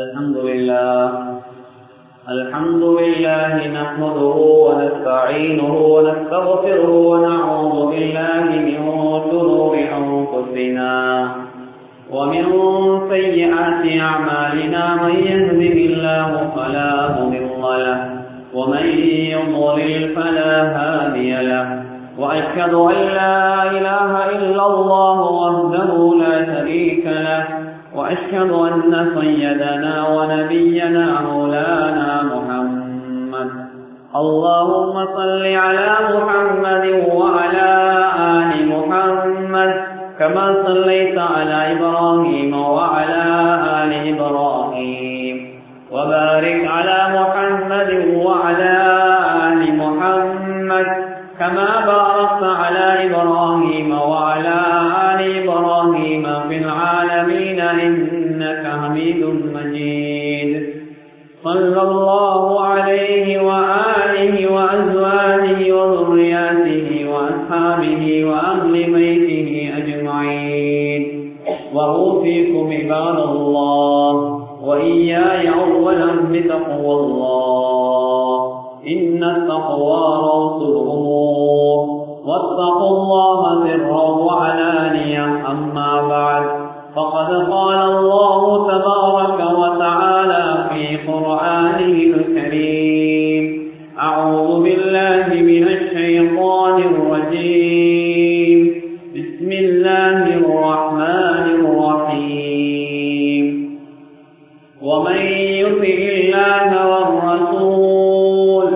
الحمد لله الحمد لله نحمده ونستعينه ونستغفره ونعوذ بالله من شرور أنفسنا ومن سيئات أعمالنا من يهده الله فلا مضل له ومن يضلل فلا هادي له وأشهد أن لا إله إلا الله وحده لا شريك له وأشهد أن سيدنا ونبينا مولانا محمد اللهم صل على محمد وعلى آل محمد كما صليت على إبراهيم وعلى آل إبراهيم وبارك على محمد وعلى آل محمد كما باركت على إبراهيم وعلى آل إبراهيم في العالمين إنك حميد مجيد صلى الله عليه وآله وأزواجه وذرياته وأصحابه وأهل بيته أجمعين وأوصيكم عباد الله وإياي أولا بتقوى الله إن التقوى رأس الأمور واتقوا الله سرا وعلانية أما بعد فقد قال الله تبارك وتعالى في قرآنه الكريم أعوذ بالله من الشيطان الرجيم بسم الله الرحمن الرحيم ومن يطع الله والرسول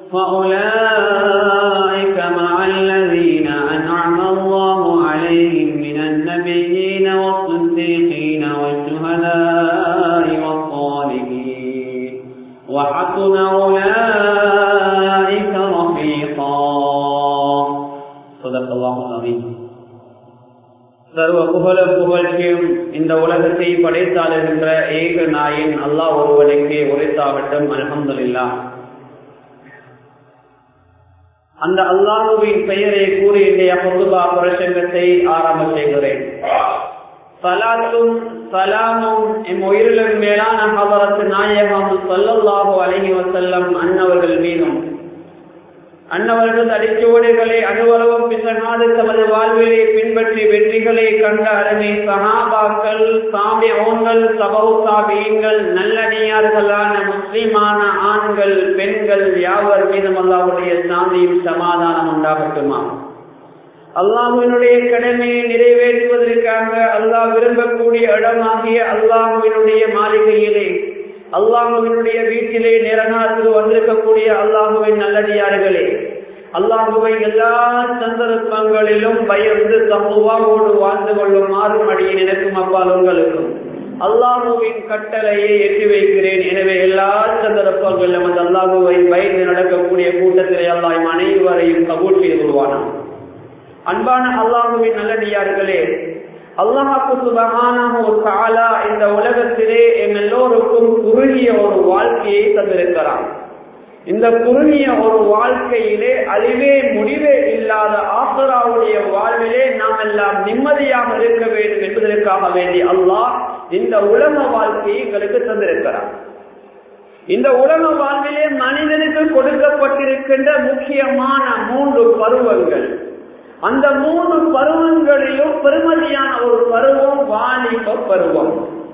فأولئك مع الذين أنعم الله عليهم من النبيين والصديقين والشهداء والصالحين وحسن أولئك رفيقا صدق الله العظيم சர்வ புகழ புகழ்ச்சியும் இந்த உலகத்தை படைத்தாளுகின்ற ஏக நாயின் அல்லாஹ் ஒருவனுக்கு உரைத்தாகட்டும் அலமதுல்லா அந்த அல்லாஹுவின் பெயரை கூறி இன்றைய பொதுபா பிரசங்கத்தை ஆரம்ப செய்கிறேன் சலாத்தும் சலாமும் எம் உயிரிலும் மேலான ஹபரத்து நாயகம் சொல்லல்லாஹு அலஹி வசல்லம் அன்னவர்கள் மீதும் அன்னவர்கள் அடிச்சுவடுகளை அனுவலவும் பிசனாது தமது வாழ்விலே பின்பற்றி வெற்றிகளை கண்ட அருமை சஹாபாக்கள் சாமி ஓன்கள் சபவு சாபியங்கள் நல்லடியார்களான முஸ்லிமான ஆண்கள் பெண்கள் யாவர் மீதும் அல்லாவுடைய சாந்தியும் சமாதானம் உண்டாகட்டுமா அல்லாஹுவினுடைய கடமையை நிறைவேற்றுவதற்காக அல்லாஹ் விரும்பக்கூடிய இடமாகிய அல்லாஹுவினுடைய மாளிகையிலே அல்லாஹுவினுடைய வீட்டிலே நிறநாட்டில் வந்திருக்கக்கூடிய அல்லாஹுவின் நல்லடியார்களே அல்லாஹுவை எல்லா சந்தர்ப்பங்களிலும் பயந்து தப்புவாவோடு வாழ்ந்து கொள்ளுமாறு அடியை நினைக்கும் அப்பால் உங்களுக்கும் அல்லாஹுவின் கட்டளையை எட்டி வைக்கிறேன் எனவே எல்லா சந்தர்ப்பங்களிலும் அந்த அல்லாஹுவை பயந்து நடக்கக்கூடிய கூட்டத்திலே அல்லாஹ் அனைவரையும் கபூல் செய்து கொள்வானான் அன்பான அல்லாஹுவின் நல்லடியார்களே அல்லாஹாக்கு சுபகான இந்த உலகத்திலே எம் எல்லோருக்கும் குறுகிய ஒரு வாழ்க்கையை தந்திருக்கிறான் இந்த குறுகிய ஒரு வாழ்க்கையிலே அழிவே முடிவே இல்லாத ஆசராவுடைய வாழ்விலே நாம் எல்லாம் நிம்மதியாக இருக்க வேண்டும் என்பதற்காக வேண்டி அல்லாஹ் இந்த உலக வாழ்க்கையை எங்களுக்கு தந்திருக்கிறான் இந்த உலக வாழ்விலே மனிதனுக்கு கொடுக்கப்பட்டிருக்கின்ற முக்கியமான மூன்று பருவங்கள் அந்த மூன்று பருவங்களிலும் பெருமதியான ஒரு பருவம் வாலிப பருவம்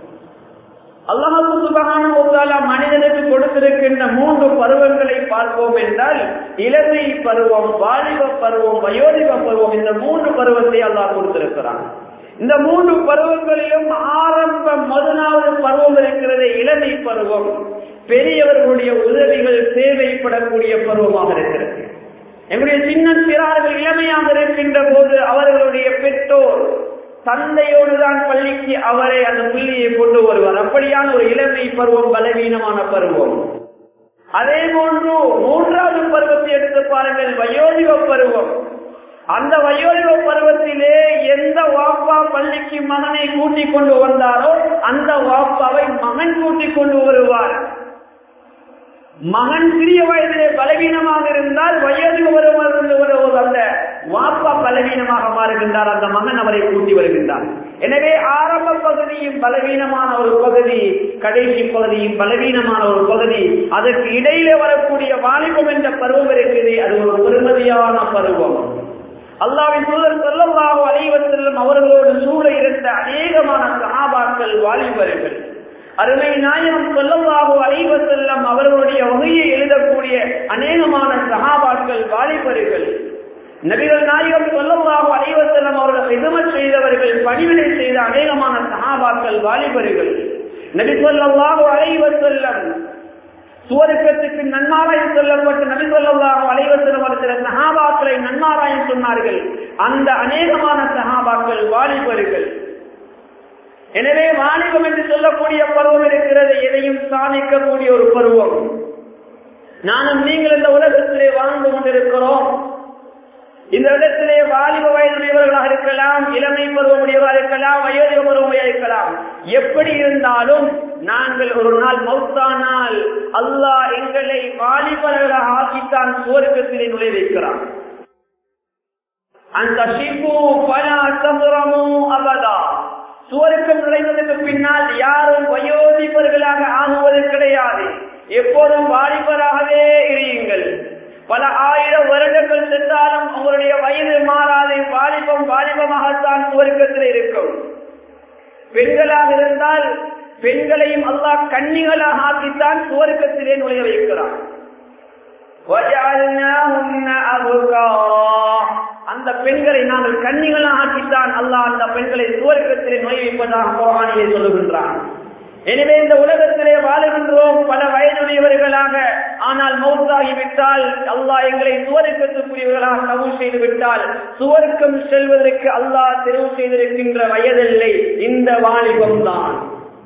அல்லாஹால மனிதனுக்கு கொடுத்திருக்கின்ற மூன்று பருவங்களை பார்ப்போம் என்றால் இளமை பருவம் வாலிப பருவம் வயோதிப பருவம் இந்த மூன்று பருவத்தை அல்லாஹ் கொடுத்திருக்கிறான் இந்த மூன்று பருவங்களிலும் ஆரம்ப முதலாவது பருவம் இருக்கிறது இளமை பருவம் பெரியவர்களுடைய உதவிகள் தேவைப்படக்கூடிய பருவமாக இருக்கிறது எங்களுடைய சின்ன சிறார்கள் இளமையாக இருக்கின்ற போது அவர்களுடைய பெற்றோர் தந்தையோடு தான் பள்ளிக்கு அவரை அந்த புள்ளியை கொண்டு வருவார் அப்படியான ஒரு இளமை பருவம் பலவீனமான பருவம் அதே போன்று மூன்றாவது பருவத்தை எடுத்து பாருங்கள் வயோதிக பருவம் அந்த வயோதிக பருவத்திலே எந்த வாப்பா பள்ளிக்கு மகனை கூட்டிக் கொண்டு வந்தாரோ அந்த வாப்பாவை மகன் கூட்டிக் கொண்டு வருவார் மகன் சிறிய வயதிலே பலவீனமாக இருந்தால் வயோதிக பருவம் அந்த வாப்பா பலவீனமாக மாறுகின்றார் அந்த மகன் அவரை கூட்டி வருகின்றார் எனவே ஆரம்ப பகுதியும் பலவீனமான ஒரு பகுதி கடைசி பகுதியும் பலவீனமான ஒரு பகுதி அதற்கு இடையிலே வரக்கூடிய வாலிபம் என்ற பருவம் இருக்குது அது ஒரு பெருமதியான பருவம் அல்லாவின் தூதர் சொல்லல்லாஹு அலைவசல்லம் அவர்களோடு சூழ இருந்த அநேகமான சகாபாக்கள் வாலிபர்கள் அருமை நாயகம் சொல்லல்லாஹு அலைவசல்லம் அவர்களுடைய வகையை எழுதக்கூடிய அநேகமான சகாபாக்கள் வாலிபர்கள் நபிகள் நாயகம் சொல்லல்லாஹு அலைவசல்லம் அவர்கள் எதுமத் செய்தவர்கள் பணிவிடை செய்த அநேகமான சகாபாக்கள் வாலிபர்கள் நபி சொல்லல்லாஹு அலைவசல்லம் சுவருக்கத்துக்கு நன்மாராயம் சொல்லப்பட்டு நபி சொல்லல்லாஹு அலைவசல்லம் சில சகாபாக்களை நன்மாராயம் சொன்னார்கள் அந்த அநேகமான சகாபாக்கள் வாலிபர்கள் எனவே வாலிபம் என்று சொல்லக்கூடிய பருவம் இருக்கிறது எதையும் சாதிக்கக்கூடிய ஒரு பருவம் நானும் நீங்கள் இந்த உலகத்திலே வாழ்ந்து கொண்டிருக்கிறோம் இந்த இடத்திலே வாலிப வயதுடையவர்களாக இருக்கலாம் இளமை பருவமுடையவராக இருக்கலாம் வயோதிக பருவமுடையாக இருக்கலாம் எப்படி இருந்தாலும் நாங்கள் ஒரு நாள் மௌத்தானால் அல்லாஹ் எங்களை வாலிபர்களாக ஆக்கித்தான் சுவர்க்கத்திலே நுழை வைக்கிறான் அந்த ஷிபு பல சமுரமும் அவதா சுவருக்கம் நுழைவதற்கு பின்னால் யாரும் வயோதிபர்களாக ஆகுவது கிடையாது எப்போதும் வாலிபராகவே இருங்கள் பல ஆயிரம் வருடங்கள் சென்றாலும் உங்களுடைய வயது மாறாது வாலிபம் வாலிபமாகத்தான் சுவர்க்கத்தில் இருக்கும் பெண்களாக இருந்தால் பெண்களையும் அல்லாஹ் கன்னிகளாக ஆக்கித்தான் சுவர்க்கத்திலே நுழைய வைக்கிறான் அந்த பெண்களை நாங்கள் கன்னிகளாக ஆக்கித்தான் அல்லாஹ் அந்த பெண்களை சுவர்க்கத்திலே நுழைய வைப்பதாக குரானிலே சொல்லுகின்றான் எனவே இந்த உலகத்திலே வாழுகின்றோம் பல வயதுடையவர்களாக ஆனால் மௌத்தாகிவிட்டால் அல்லாஹ் எங்களை சுவருக்கத்துக்குரியவர்களாக கபூல் செய்து விட்டால் சுவர்க்கம் செல்வதற்கு அல்லாஹ் தெரிவு செய்திருக்கின்ற வயதில்லை இந்த வாலிபம் தான்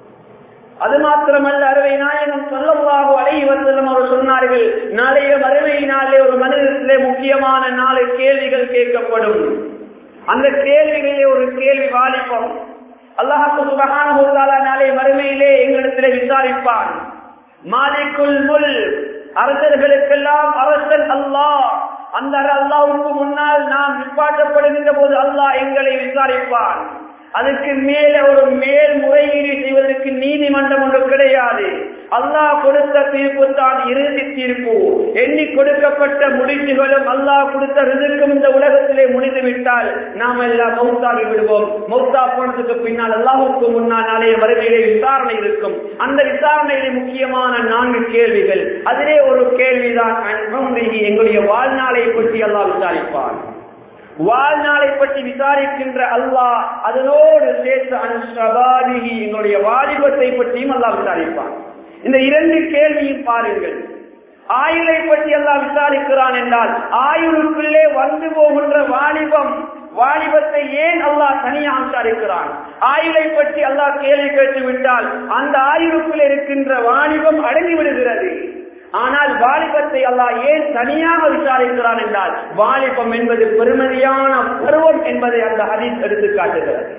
அது மாத்திரமல்ல அறுவை நாயகம் சொல்லவாக அலைவசலம் அவர் சொன்னார்கள் நாளைய மறுவை நாளே ஒரு மனிதத்திலே முக்கியமான நாலு கேள்விகள் கேட்கப்படும் அந்த கேள்விகளே ஒரு கேள்வி வாலிபம் அல்லாஹு சுபகான நாளை மறுமையிலே எங்களிடத்திலே விசாரிப்பான் மாலிக்குல் முல் அரசர்களுக்கெல்லாம் அரசன் அல்லாஹ் அந்த அல்லாவுக்கு முன்னால் நாம் நிப்பாட்டப்படுகின்ற போது அல்லாஹ் எங்களை விசாரிப்பான் அதுக்கு மேல ஒரு மேல் முறையீடு செய்வதற்கு நீதிமன்றம் ஒன்று கிடையாது அல்லாஹ் கொடுத்த தீர்ப்பு தான் இறுதி தீர்ப்பு எண்ணி கொடுக்கப்பட்ட முடிச்சுகளும் அல்லாஹ் கொடுத்த ரிதுக்கும் இந்த உலகத்திலே முடிந்து விட்டால் நாம் எல்லாம் மௌத்தாகி விடுவோம் மௌத்தா போனதுக்கு பின்னால் அல்லாஹுக்கு முன்னால் நாளைய வருகையிலே விசாரணை இருக்கும் அந்த விசாரணையிலே முக்கியமான நான்கு கேள்விகள் அதிலே ஒரு கேள்விதான் எங்களுடைய வாழ்நாளை பற்றி அல்லாஹ் விசாரிப்பான் வாழ்நாளை பற்றி விசாரிக்கின்ற அல்லாஹ் அதனோடு சேர்த்து அனுஷபாதிகி எங்களுடைய வாலிபத்தை பற்றியும் அல்லாஹ் விசாரிப்பான் இந்த இரண்டு கேள்வியும் பாருங்கள் ஆயுளை பற்றி எல்லாம் விசாரிக்கிறான் என்றால் ஆயுளுக்குள்ளே வந்து போகின்ற வாலிபம் வாலிபத்தை ஏன் அல்லாஹ் தனியாக விசாரிக்கிறான் ஆயுளை பற்றி அல்லாஹ் கேள்வி கேட்டு விட்டால் அந்த ஆயுளுக்குள் இருக்கின்ற வாலிபம் அடங்கி விடுகிறது ஆனால் வாலிபத்தை அல்லாஹ் ஏன் தனியாக விசாரிக்கிறான் என்றால் வாலிபம் என்பது பெருமதியான பருவம் என்பதை அந்த ஹதீஸ் எடுத்து காட்டுகிறது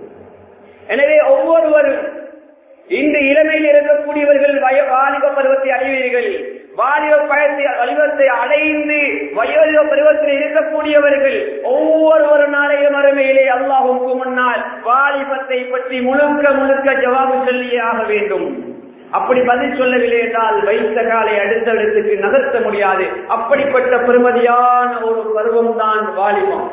எனவே ஒவ்வொருவரும் இந்த இளமையில் இருக்கக்கூடியவர்கள் வாலிப பருவத்தை அடைவீர்கள் வாலிப பயத்தை வலிவத்தை அடைந்து வயோதிக பருவத்தில் இருக்கக்கூடியவர்கள் ஒவ்வொரு நாளைய மறுமையிலே அல்லாஹுக்கு முன்னால் வாலிபத்தை பற்றி முழுக்க முழுக்க ஜவாபு சொல்லியே ஆக வேண்டும் அப்படி பதில் சொல்லவில்லை என்றால் வைத்த காலை அடுத்த இடத்துக்கு நகர்த்த முடியாது அப்படிப்பட்ட பெருமதியான ஒரு பருவம் தான் வாலிபம்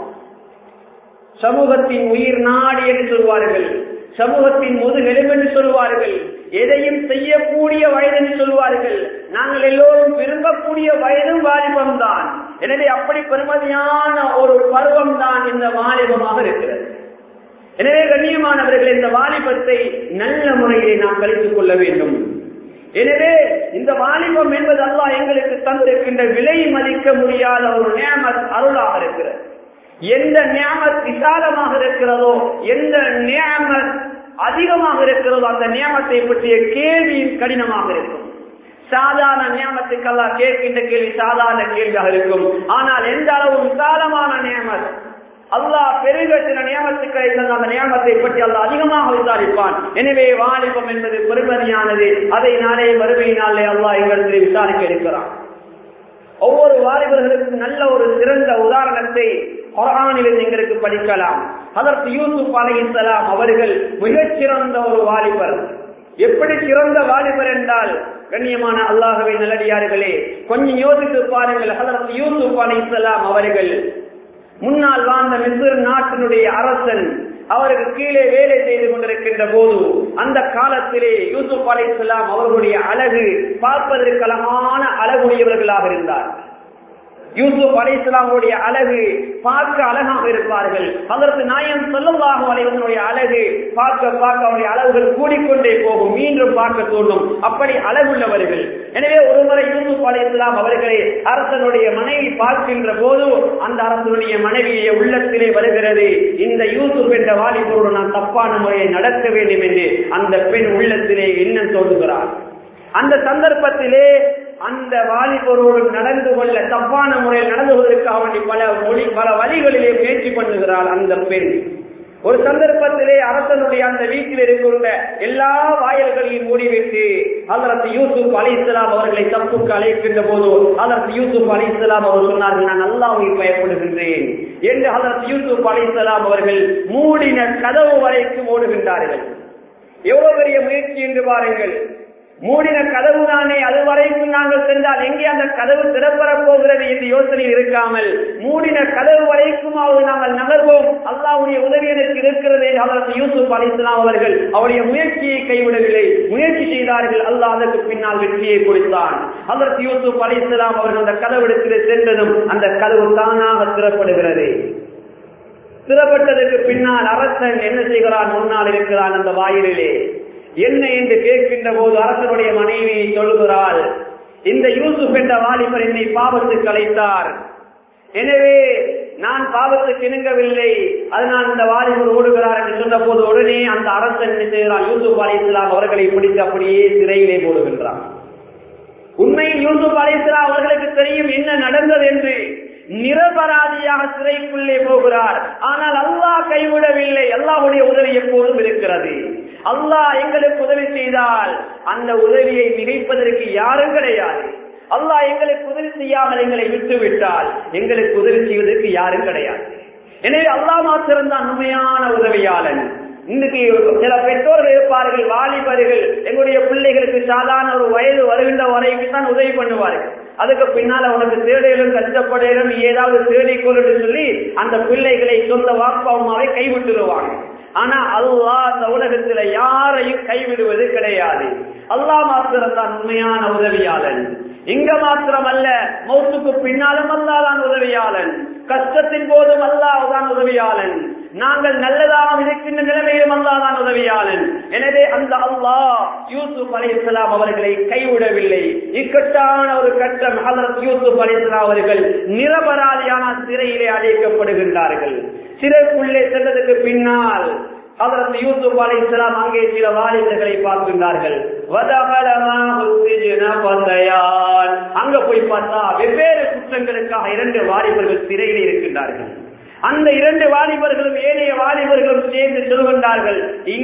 சமூகத்தின் உயிர் நாடி என்று சொல்வார்கள் சமூகத்தின் முதுகெலும் என்று சொல்வார்கள் எதையும் செய்யக்கூடிய வயது என்று சொல்வார்கள் நாங்கள் எல்லோரும் விரும்பக்கூடிய வயதும் வாலிபம் தான் எனவே அப்படி பெருமதியான ஒரு பருவம் தான் இந்த வாலிபமாக இருக்கிறது எனவே கண்ணியமானவர்கள் இந்த வாலிபத்தை நல்ல முறையிலே நாம் கழித்துக் கொள்ள வேண்டும் எனவே இந்த வாலிபம் என்பது அல்லா எங்களுக்கு தந்திருக்கின்ற விலை மதிக்க முடியாத ஒரு நியமத் அருளாக இருக்கிறது எந்த நியமத் விசாலமாக இருக்கிறதோ எந்த நியமத் அதிகமாக இருக்கிறதோ அந்த நியமத்தை பற்றிய கேள்வியும் கடினமாக இருக்கும் சாதாரண நியமத்துக்கெல்லாம் கேட்கின்ற கேள்வி சாதாரண கேள்வியாக இருக்கும் ஆனால் எந்த அளவு விசாலமான நியமத் அல்லாஹ் பெருகட்டின நியமத்துக்களை தந்த அந்த நியமத்தை பற்றி அல்லாஹ் அதிகமாக விசாரிப்பான் எனவே வாலிபம் என்பது பெருமதியானது அதை நாளே மறுமை நாளே அல்லாஹ் எங்களிடத்தில் விசாரிக்க இருக்கிறான் ஒவ்வொரு வாலிபர்களுக்கும் நல்ல ஒரு சிறந்த உதாரணத்தை குரானில் எங்களுக்கு படிக்கலாம் அதற்கு யூசுப் அலைஹிஸ்ஸலாம் அவர்கள் மிகச்சிறந்த ஒரு வாலிபர் எப்படி சிறந்த வாலிபர் என்றால் கண்ணியமான அல்லாஹவை நல்லடியார்களே கொஞ்சம் யோசித்து பாருங்கள் அதற்கு யூசுப் அலைஹிஸ்ஸலாம் அவர்கள் முன்னால் வாழ்ந்த மிஸ்ர் நாட்டினுடைய அரசன் அவருக்கு கீழே வேலை செய்து கொண்டிருக்கின்ற போது அந்த காலத்திலே யூசுப் அலைஹிஸ்ஸலாம் அவர்களுடைய அழகு பார்ப்பதற்கு அழகான அழகுடையவர்களாக இருந்தார் யூசுப் அலைஹிஸ்ஸலாமுடைய அழகு பார்க்க அழகாக இருப்பார்கள் அதற்கு நாயம் சொல்லவாக அலைவனுடைய அழகு பார்க்க பார்க்க அவருடைய அழகுகள் கூடிக்கொண்டே போகும் மீண்டும் பார்க்க தோன்றும் அப்படி அழகுள்ளவர்கள் எனவே ஒருமுறை யூசுப் அலைஹிஸ்ஸலாம் அவர்களை அரசனுடைய மனைவி பார்க்கின்ற போது அந்த அரசனுடைய மனைவியை உள்ளத்திலே வருகிறது இந்த யூசுப் என்ற வாலிபரோடு நான் தப்பான முறையை நடக்க வேண்டும் என்று அந்த பெண் உள்ளத்திலே எண்ணம் தோன்றுகிறார் அந்த சந்தர்ப்பத்திலே அந்த வாலிபரோடு நடந்து கொள்ள தப்பான முறையில் நடந்து கொள்வதற்காக வேண்டி பல மொழி பல வழிகளிலே முயற்சி பண்ணுகிறாள் அந்த பெண் ஒரு சந்தர்ப்பத்திலே அரசனுடைய அந்த வீட்டில் இருக்கின்ற எல்லா வாயில்களையும் மூடிவிட்டு அதற்கு யூசுப் அலிஸ்லாம் அவர்களை தப்புக்கு அழைக்கின்ற போது அதற்கு யூசுப் அலிஸ்லாம் அவர் சொன்னார்கள் நான் அல்லாவை பயப்படுகின்றேன் என்று அதற்கு யூசுப் அலிஸ்லாம் அவர்கள் மூடின கதவு வரைக்கும் ஓடுகின்றார்கள் எவ்வளவு பெரிய முயற்சி என்று பாருங்கள் மூடின கதவு தானே அது வரைக்கும் நாங்கள் சென்றால் எங்கே அந்த கதவு திறப்பெறப் போகிறது என்று யோசனையில் இருக்காமல் மூடின கதவு வரைக்குமாவது நாங்கள் நகர்வோம் அல்லாவுடைய உதவி எனக்கு இருக்கிறது அதற்கு யூசுப் அலிஸ்லாம் அவர்கள் அவருடைய முயற்சியை கைவிடவில்லை முயற்சி செய்தார்கள் அல்லாஹ் அதற்கு பின்னால் வெற்றியை கொடுத்தான் அதற்கு யூசுப் அலிஸ்லாம் அவர்கள் அந்த கதவிடத்திலே சென்றதும் அந்த கதவு தானாக திறப்படுகிறது திறப்பட்டதற்கு பின்னால் அரசன் என்ன செய்கிறான் முன்னால் இருக்கிறான் அந்த வாயிலே என்ன என்று கேட்கின்ற போது அரசனுடைய மனைவி சொல்லுகிறாள் இந்த யூசுப் என்ற வாலிபர் என்னை பாவத்துக்கு அழைத்தார் எனவே நான் பாவத்துக்கு இணங்கவில்லை அதனால் இந்த வாலிபர் ஓடுகிறார் என்று சொன்ன போது உடனே அந்த அரசன் என்ன செய்கிறான் யூசுப் அலி இஸ்லாம் அவர்களை பிடித்து அப்படியே சிறையிலே போடுகின்றான் உண்மையில் யூசுப் அலி இஸ்லாம் அவர்களுக்கு தெரியும் என்ன நடந்தது என்று நிரபராதியாக சிறைக்குள்ளே போகிறார் ஆனால் அல்லாஹ் கைவிடவில்லை அல்லாஹுடைய உதவி எப்போதும் இருக்கிறது அல்லாஹ் எங்களுக்கு உதவி செய்தால் அந்த உதவியை மிகைப்பதற்கு யாரும் கிடையாது அல்லாஹ் எங்களுக்கு உதவி செய்யாமல் எங்களை விட்டு விட்டால் எங்களுக்கு உதவி செய்வதற்கு யாரும் கிடையாது எனவே அல்லாஹ் மாத்திரம்தான் உண்மையான உதவியாளன் இன்னைக்கு சில பெற்றோர்கள் இருப்பார்கள் வாலிபர்கள் எங்களுடைய பிள்ளைகளுக்கு சாதாரண ஒரு வயது வருகின்ற வரைக்கும் தான் உதவி பண்ணுவார்கள் அதுக்கு பின்னால் அவனுக்கு தேடையிலும் கஷ்டப்படையிலும் ஏதாவது தேடிக்கொள் என்று சொல்லி அந்த பிள்ளைகளை சொந்த வாப்பாவுமாவை கைவிட்டுருவாங்க ஆனா அல்லாஹ் அந்த உலகத்துல யாரையும் கைவிடுவது கிடையாது அல்லாஹ் மாத்திரம் தான் உண்மையான உதவியாளன் இங்க மாத்திரம் அல்ல மௌத்துக்கு பின்னாலும் அல்லாதான் உதவியாளன் கஷ்டத்தின் போதும் அல்லாஹ் தான் உதவியாளன் நாங்கள் நல்லதாக இருக்கின்ற நிலைமையிலும் அல்லாதான் உதவியாளன் எனவே அந்த அல்லாஹ் யூசுப் அலி இஸ்லாம் அவர்களை கைவிடவில்லை இக்கட்டான ஒரு கட்டம் ஹதரத் யூசுப் அலி இஸ்லாம் அவர்கள் நிரபராதியான சிறையிலே அழைக்கப்படுகின்றார்கள் சிறைக்குள்ளே சென்றதுக்கு பின்னால் அதற்கு யூசுப் அலை இஸ்லாம் அங்கே சில வாலிபர்களை பார்க்கின்றார்கள் அங்க போய் பார்த்தா வெவ்வேறு குற்றங்களுக்காக இரண்டு வாலிபர்கள் சிறையில் இருக்கின்றார்கள் அந்த இரண்டு வாலிபர்களும் ஏனைய வாலிபர்களும் சேர்ந்து சொல்கின்றார்கள்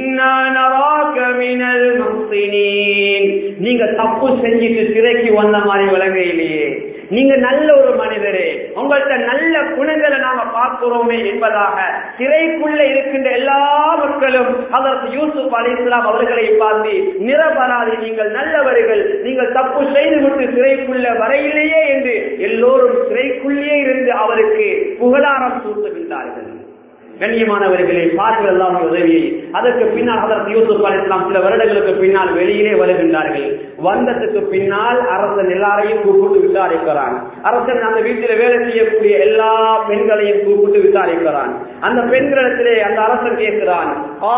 நீங்க தப்பு செஞ்சுட்டு சிறைக்கு வந்த மாதிரி விளங்கையிலேயே நீங்க நல்ல ஒரு மனிதரே உங்கள்கிட்ட நல்ல குணங்களை நாம பார்க்கிறோமே என்பதாக சிறைக்குள்ள இருக்கின்ற எல்லா மக்களும் அதற்கு யூசுப் அலி இஸ்லாம் அவர்களை பார்த்து நிரபராதி நீங்கள் நல்லவர்கள் நீங்கள் தப்பு செய்துவிட்டு சிறைக்குள்ள வரையிலேயே என்று எல்லோரும் சிறைக்குள்ளே இருந்து அவருக்கு புகழாரம் சூட்டுகின்றார்கள் கண்ணியமானவர்களை பாருங்கள் எல்லாம் உதவியை அதற்கு பின்னால் அதற்கு யூசுப் அலி இஸ்லாம் சில வருடங்களுக்கு பின்னால் வெளியிலே வருகின்றார்கள் வந்ததுக்கு பின்னால் அரசன் எல்லாரையும் கூப்பிட்டு விசாரிக்கிறான் அரசன் அந்த வீட்டில் வேலை செய்யக்கூடிய எல்லா பெண்களையும் கூப்பிட்டு விசாரிக்கிறான் அந்த பெண்களிடத்திலே அந்த அரசன் கேட்கிறான்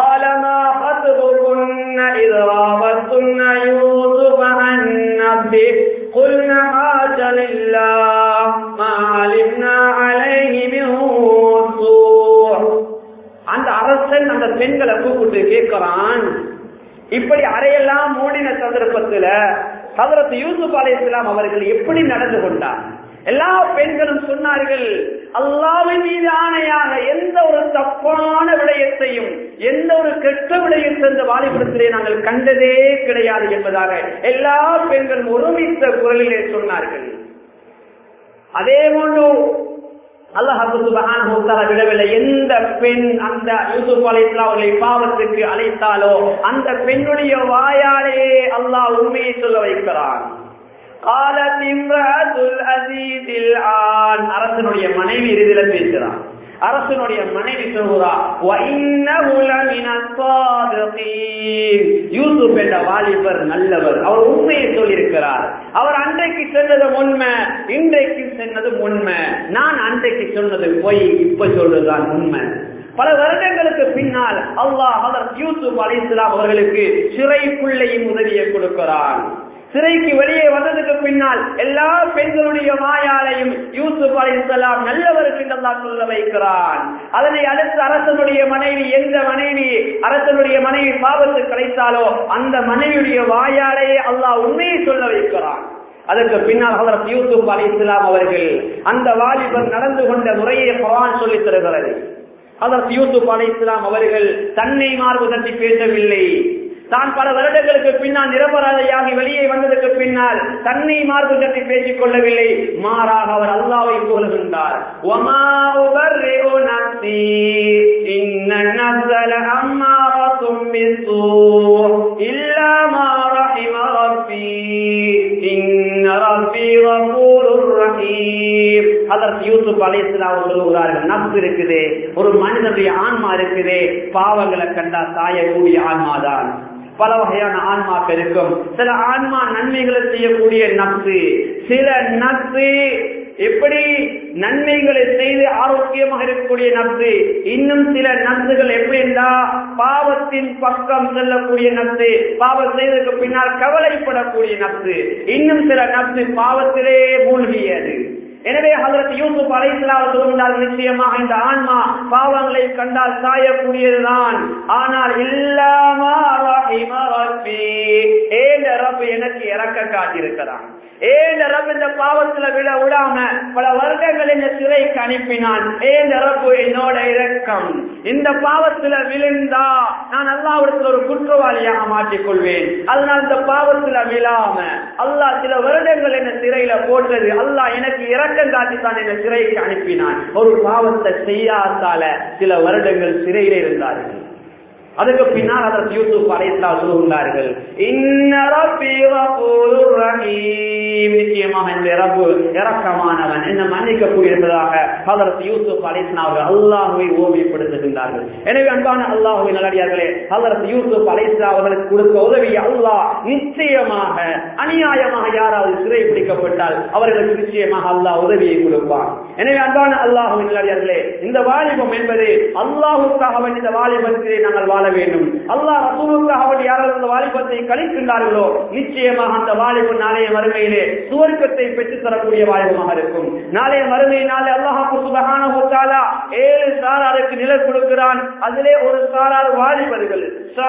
قلنا حاج لله ما علمنا عليه من سوء அந்த அரசன் அந்த பெண்களை கூப்பிட்டு கேட்கிறான் இப்படி அறையெல்லாம் மூடின சந்தர்ப்பத்துல ஹதரத் யூசுப் அலை இஸ்லாம் அவர்கள் எப்படி நடந்து கொண்டார் எல்லா பெண்களும் சொன்னார்கள் அல்லாவின் மீது ஆணையாக எந்த ஒரு தப்பான விடயத்தையும் எந்த ஒரு கெட்ட விடயத்தை இந்த வாலிபுரத்திலே நாங்கள் கண்டதே கிடையாது என்பதாக எல்லா பெண்களும் ஒருமித்த குரலிலே சொன்னார்கள் அதே போன்று அல்லாஹு விடவில்லை எந்த பெண் அந்த யூசுப் அலைஸ்லா அவர்களை பாவத்துக்கு அழைத்தாலோ அந்த பெண்ணுடைய வாயாலே அல்லாஹ் உண்மையை சொல்ல வைக்கிறான் அரசனுடைய மனைவி இறுதியில பேசுறான் அரசனுடைய மனைவி சொல்கிறா யூசுப் என்ற வாலிபர் நல்லவர் அவர் உண்மையை சொல்லியிருக்கிறார் அவர் அன்றைக்கு சொன்னது உண்மை இன்றைக்கு சொன்னது உண்மை நான் அன்றைக்கு சொன்னது பொய் இப்ப சொல்றதுதான் உண்மை பல வருடங்களுக்கு பின்னால் அல்லாஹ் அவர் யூசுப் அலி இஸ்லாம் அவர்களுக்கு சிறைக்குள்ளையும் உதவியை கொடுக்கிறான் சிறைக்கு வெளியே வந்ததுக்கு பின்னால் எல்லா பெண்களுடைய மாயாலையும் யூசுப் அலி இஸ்லாம் நல்லவருக்கு அல்லா சொல்ல வைக்கிறான் அதனை அடுத்து அரசனுடைய மனைவி எந்த மனைவி அரசனுடைய மனைவி பாவத்து கிடைத்தாலோ அந்த மனைவியுடைய வாயாலேயே அல்லாஹ் உண்மையை சொல்ல வைக்கிறான் அதற்கு பின்னால் ஹதரத் யூசுப் அலி இஸ்லாம் அவர்கள் அந்த வாலிபர் நடந்து கொண்ட முறையை குரான் சொல்லித் தருகிறது ஹதரத் யூசுப் அலி இஸ்லாம் அவர்கள் தன்னை மார்பு தட்டி பேசவில்லை தான் பல வருடங்களுக்கு பின்னால் நிரபராதையாகி வெளியே வந்ததற்கு பின்னால் தன்னை மார்பு தட்டி பேசிக் கொள்ளவில்லை மாறாக அவர் அல்லாவை புகழ்கின்றார் இருக்குது ஒரு மனிதனுடைய ஆன்மா இருக்குது பாவங்களை கண்டா சாயக்கூடிய ஆன்மாதான் பல வகையான ஆன்மாக்கள் இருக்கும் சில ஆன்மா நன்மைகளை செய்யக்கூடிய நப்சு சில நப்சு எப்படி நன்மைகளை செய்து ஆரோக்கியமாக இருக்கக்கூடிய நப்சு இன்னும் சில நப்சுகள் எப்படி என்றா பாவத்தின் பக்கம் செல்லக்கூடிய நப்சு பாவம் செய்ததற்கு பின்னால் கவலைப்படக்கூடிய நப்சு இன்னும் சில நப்சு பாவத்திலே மூழ்கியது எனவே ஹதரத் யூசுப் அலைசலாவ சொல்லுகிறார் நிச்சயமாக இந்த ஆன்மா பாவங்களை கண்டால் சாயக்கூடியதுதான் ஆனால் இல்லாமா ஏன் ரப் எனக்கு இறக்க காட்டியிருக்கிறான் ஏன் ரப் இந்த பாவத்துல விட விடாம பல வருடங்கள் இந்த சிறைக்கு அனுப்பினான் ஏன் ரப்பு என்னோட இரக்கம் இந்த பாவத்துல விழுந்தா நான் அல்லாவிடத்தில் ஒரு குற்றவாளியாக மாற்றிக்கொள்வேன் அதனால் இந்த பாவத்துல விழாம அல்லாஹ் சில வருடங்கள் என்ன சிறையில போட்டது அல்லாஹ் எனக்கு இறக்கம் காட்டித்தான் என்ன சிறைக்கு அனுப்பினான் ஒரு பாவத்தை செய்யாதால சில வருடங்கள் சிறையில இருந்தார்கள் அதுக்கு பின்னால் அதற்கு யூசுப் அலைஸ்லா சொல்லுகிறார்கள் நிச்சயமாக என்னுடைய ரப்பு இறக்கமானவன் என்ன மன்னிக்க கூடியிருப்பதாக அதற்கு யூசுப் அலைஸ்லா அவர்கள் அல்லாஹுவை ஓவியப்படுத்துகின்றார்கள் எனவே அன்பான அல்லாஹுவை நல்லடியார்களே அதற்கு யூசுப் அலைஸ்லா அவர்களுக்கு கொடுக்க உதவி அல்லாஹ் நிச்சயமாக அநியாயமாக யாராவது சிறை பிடிக்கப்பட்டால் அவர்களுக்கு நிச்சயமாக அல்லாஹ் உதவியை கொடுப்பான் எனவே அன்பான அல்லாஹுவின் நல்லடியார்களே இந்த வாலிபம் என்பது அல்லாஹுக்காக இந்த வாலிபத்திலே நாங்கள் வாழ வேண்டும் அல்லாஹ் ரசூலுக்காக யாராவது அந்த வாலிபத்தை கழிக்கின்றார்களோ நிச்சயமாக அந்த வாலிபம் நாளைய மறுமையிலே சுவர்க்கத்தை பெற்றுத் தரக்கூடிய வாலிபமாக இருக்கும் நாளைய மறுமையினாலே அல்லாஹாக்கு சுபகான ஏழு சாராருக்கு நிலை கொடுக்கிறான் அதிலே ஒரு சாரார் வாலிபர்கள்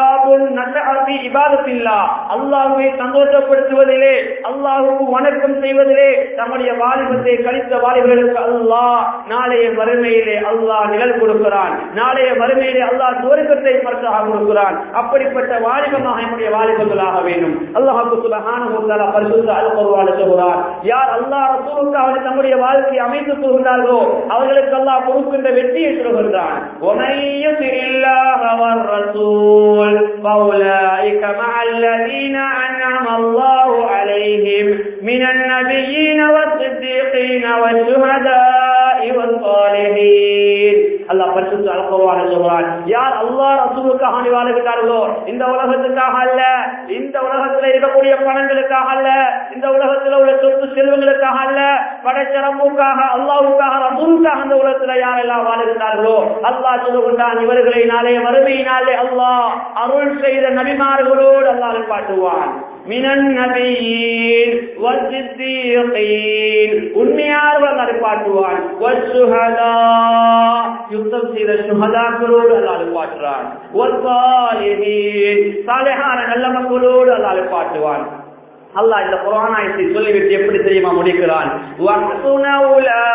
அல்லாஹுவை சந்தோஷப்படுத்துவதிலே அல்லாஹுக்கு வணக்கம் செய்வதிலே தம்முடைய வாலிபத்தை கழித்த வாலிபர்களுக்கு அல்லாஹ் நாளைய மறுமையிலே அல்லாஹ் நிழல் கொடுக்கிறான் நாளைய மறுமையிலே அல்லாஹ் சுவர்க்கத்தை பரிசாக கொடுக்கிறான் அப்படிப்பட்ட வாலிபமாக என்னுடைய வாலிபங்களாக வேண்டும் அல்லாஹாக்கு சுபகான பரிசுத்த அல்குர்வான சொல்கிறார் யார் அல்லாஹ் ரசூலுக்காக தம்முடைய வாழ்க்கையை அமைத்துக் கொள்கிறார்களோ அவர்களுக்கு அல்லாஹ் கொடுக்கின்ற வெற்றியை சொல்கின்றான் الرسول فأولئك مع الذين أنعم الله عليهم من النبيين والصديقين والشهداء والصالحين அல்லாஹ் பரிசுத்த அல்குர்ஆன் சொல்றான் யார் அல்லாஹ் ரசூலுக்காக நீ வாழுகிறார்களோ இந்த உலகத்துக்காக அல்ல இந்த உலகத்துல இருக்கக்கூடிய பணங்களுக்காக அல்ல இந்த உலகத்துல உள்ள சொத்து செல்வங்களுக்காக அல்ல படைச்சரம்புக்காக அல்லாஹுக்காக ரசூலுக்காக இந்த உலகத்துல யாரெல்லாம் வாழுகிறார்களோ அல்லாஹ் சொல்லுகின்றான் இவர்களை நாளைய மறுமையினாலே அல்லாஹ் அருள் செய்த நபிமார்களோடு அல்லாஹ் காட்டுவான் மினன் நபியின் வசித்தீகீன் உண்மையாளர்கள் நடுப்பாட்டுவான் வசுஹதா யுத்தம் செய்த சுஹதாக்களோடு அல்லாஹ் பாட்டுறான் வசாலிஹீன் சாலிஹான நல்ல மக்களோடு அல்லாஹ் பாட்டுவான் அல்லாஹ் இந்த குர்ஆனாயத்தை சொல்லிவிட்டு எப்படி தெரியுமா முடிக்கிறான் வஹ்சுன உலா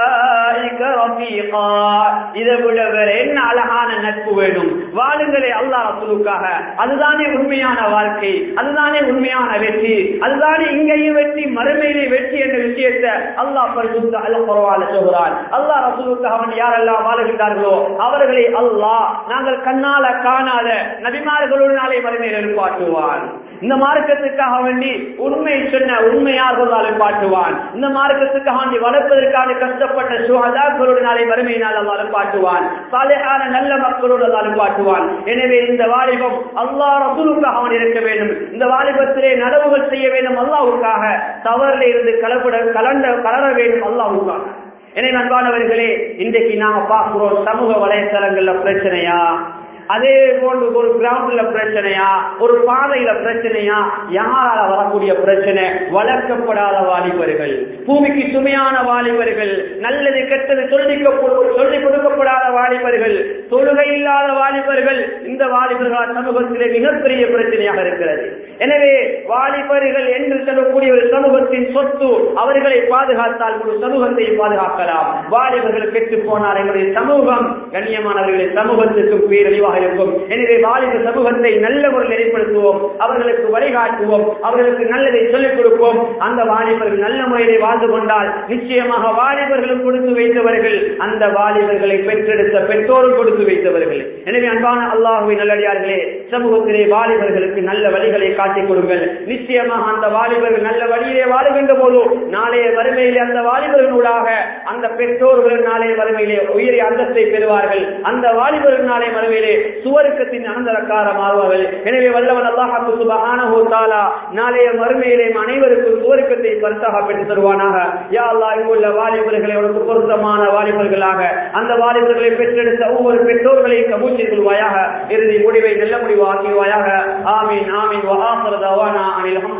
உலாயிக ரஃபீகா இதை விட வேற என்ன அழகான நட்பு வேணும் வாழுங்களே அல்லாஹ் ரசூலுக்காக அதுதானே உண்மையான வாழ்க்கை அதுதானே உண்மையான வெற்றி அதுதானே இங்கேயும் வெற்றி மறுமையிலே வெற்றி என்ற விஷயத்தை அல்லாஹ் பரிசுத்த அல் குர்ஆன்ல சொல்கிறான் அல்லாஹ் ரசூலுக்காக அவன் யாரெல்லாம் வாழுகின்றார்களோ அவர்களை அல்லாஹ் நாங்கள் கண்ணால காணாத நபிமார்களோடு நாளை மறுமையில் எழுப்பாட்டுவான் இந்த மார்க்கத்துக்காக வேண்டி உண்மை சொன்ன உண்மையார்களால் எழுப்பாட்டுவான் இந்த மார்க்கத்துக்காக வேண்டி வளர்ப்பதற்காக கஷ்டப்பட்ட சுகதாக்களோடு நாளை மறுமையினால் அல்லா எழுப்பாட்டுவான் சாலையான நல்ல மக்களோடு அல்லா எழுப்பாட்டுவான் எனவே இந்த வாலிபம் அல்லாஹ் ரசூலுக்காக அவன் இருக்க வேண்டும் இந்த வாலிபத்திலே நடவுகள் செய்ய வேண்டும் அல்லாவுக்காக தவறில் இருந்து கலப்பட கலண்ட கலர வேண்டும் அல்லாவுக்காக எனவே அன்பானவர்களே இன்றைக்கு நாம பார்க்கிறோம் சமூக வலைத்தளங்கள்ல பிரச்சனையா அதே போன்று ஒரு கிரவுண்ட்ல பிரச்சனையா ஒரு பாதையில பிரச்சனையா யாரால வரக்கூடிய பிரச்சனை வளர்க்கப்படாத வாலிபர்கள் பூமிக்கு சுமையான வாலிபர்கள் நல்லது கெட்டது சொல்லிக்க சொல்லிக் கொடுக்கப்படாத வாலிபர்கள் தொழுகை இல்லாத வாலிபர்கள் இந்த வாலிபர்கள் சமூகத்திலே மிகப்பெரிய பிரச்சனையாக இருக்கிறது எனவே வாலிபர்கள் என்று சொல்லக்கூடிய ஒரு சமூகத்தின் சொத்து அவர்களை பாதுகாத்தால் ஒரு சமூகத்தை பாதுகாக்கலாம் வாலிபர்கள் கெட்டு போனால் எங்களுடைய சமூகம் கண்ணியமானவர்களை சமூகத்திற்கு பேரழிவாக இருக்கும் எனவே வாலிப சமூகத்தை நல்ல முறையில் ஏற்படுத்துவோம் அவர்களுக்கு வழிகாட்டுவோம் அவர்களுக்கு நல்லதை சொல்லிக் கொடுப்போம் அந்த வாலிபர்கள் நல்ல முறையிலே வாழ்ந்து கொண்டால் நிச்சயமாக வாலிபர்களும் கொடுத்து வைத்தவர்கள் அந்த வாலிபர்களை பெற்றெடுத்த பெற்றோரும் கொடுத்து வைத்தவர்கள் எனவே அன்பான அல்லாஹுவை நல்லடியார்களே சமூகத்திலே வாலிபர்களுக்கு நல்ல வழிகளை காட்டிக் கொடுங்கள் நிச்சயமாக அந்த வாலிபர்கள் நல்ல வழியிலே வாழுகின்ற போது நாளைய வறுமையிலே அந்த வாலிபர்களூடாக அந்த பெற்றோர்கள் நாளைய வறுமையிலே உயிரை அந்தத்தை பெறுவார்கள் அந்த வாலிபர்கள் நாளைய வறுமையிலே சுவருக்கத்தின் அனந்தரக்காரமாவார்கள் எனவே வல்லவன் அல்லாஹு சுபஹானஹு தஆலா நாளைய மறுமையிலே அனைவருக்கும் சுவருக்கத்தை பரிசாக பெற்று தருவானாக யா அல்லாஹ் இங்குள்ள வாலிபர்களை உனக்கு பொருத்தமான வாலிபர்களாக அந்த வாலிபர்களை பெற்றெடுத்த ஒவ்வொரு பெற்றோர்களையும் கபூல் செய்து கொள்வாயாக இறுதி முடிவை நல்ல முடிவு ஆக்கிடுவாயாக ஆமீன் ஆமீன் வஹாஃபர் தவானா அனில்